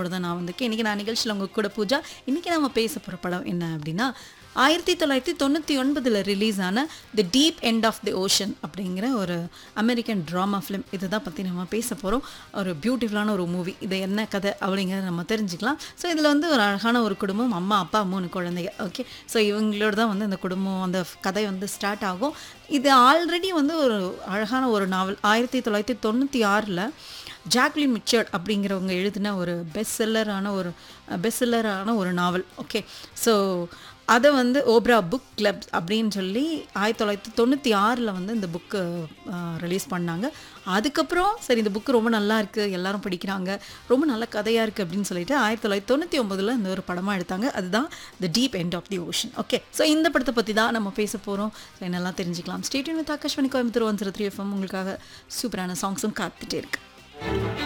நிகழ்ச்சியோட தான் நான் வந்திருக்கேன் இன்றைக்கி நான் நிகழ்ச்சியில் உங்கள் கூட பூஜா இன்றைக்கி நம்ம பேச போகிற படம் என்ன அப்படின்னா ஆயிரத்தி தொள்ளாயிரத்தி தொண்ணூற்றி ஒன்பதில் ரிலீஸ் ஆன the deep end of the ocean அப்படிங்கிற ஒரு அமெரிக்கன் ட்ராமா ஃபிலிம் இதை தான் பற்றி நம்ம பேச போகிறோம் ஒரு பியூட்டிஃபுல்லான ஒரு மூவி இது என்ன கதை அப்படிங்கிறத நம்ம தெரிஞ்சுக்கலாம் ஸோ இதில் வந்து ஒரு அழகான ஒரு குடும்பம் அம்மா அப்பா மூணு குழந்தைங்க ஓகே ஸோ இவங்களோட தான் வந்து இந்த குடும்பம் அந்த கதை வந்து ஸ்டார்ட் ஆகும் இது ஆல்ரெடி வந்து ஒரு அழகான ஒரு நாவல் ஆயிரத்தி தொள்ளாயிரத்தி தொண்ணூற்றி ஆறில் ஜாக்லின் மிச்சர்ட் அப்படிங்கிறவங்க எழுதின ஒரு பெஸ்ட் செல்லரான ஒரு பெஸ்ட் செல்லரான ஒரு நாவல் ஓகே ஸோ அதை வந்து ஓப்ரா புக் கிளப் அப்படின்னு சொல்லி ஆயிரத்தி தொள்ளாயிரத்தி தொண்ணூற்றி ஆறில் வந்து இந்த புக்கு ரிலீஸ் பண்ணாங்க அதுக்கப்புறம் சரி இந்த புக்கு ரொம்ப நல்லா இருக்குது எல்லாரும் படிக்கிறாங்க ரொம்ப நல்ல கதையாக இருக்குது அப்படின்னு சொல்லிட்டு ஆயிரத்தி தொள்ளாயிரத்தி தொண்ணூற்றி ஒம்பதில் இந்த ஒரு படமாக எடுத்தாங்க அதுதான் the deep end of the ocean okay so இந்த படத்தை பற்றி தான் நம்ம பேச போகிறோம் ஸோ என்னெல்லாம் தெரிஞ்சுக்கலாம் stay tuned with Akashvani Coimbatore one zero three FM உங்களுக்காக சூப்பரான சாங்ஸும் காத்துட்டே இருக்கு